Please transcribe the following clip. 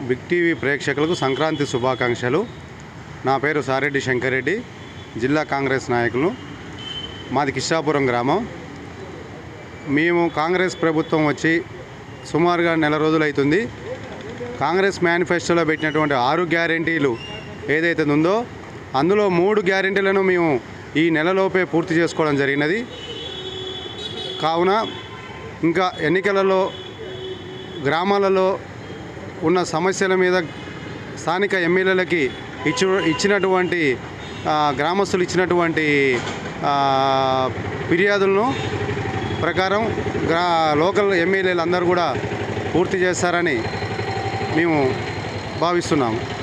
big TV ప్రేక్షకులకు సంక్రాంతి శుభాకాంక్షలు నా పేరు సారెడ్డి శంకరెడ్డి జిల్లా కాంగ్రెస్ నాయకులు మాది కిష్టాపురం గ్రామం మేము కాంగ్రెస్ ప్రభుత్వం వచ్చి సుమారుగా నెల రోజులవుతుంది కాంగ్రెస్ మేనిఫెస్టోలో పెట్టినటువంటి ఆరు గ్యారెంటీలు ఏదైతే ఉందో అందులో మూడు గ్యారెంటీలను మేము ఈ నెలలోపే పూర్తి చేసుకోవడం జరిగినది కావున ఇంకా ఎన్నికలలో గ్రామాలలో ఉన్న సమస్యల మీద స్థానిక ఎమ్మెల్యేలకి ఇచ్చు ఇచ్చినటువంటి ఆ, గ్రామస్తులు ఇచ్చినటువంటి ఆ, ఫిర్యాదులను ప్రకారం గ్రా లోకల్ ఎమ్మెల్యేలు అందరూ కూడా పూర్తి చేస్తారని మేము భావిస్తున్నాము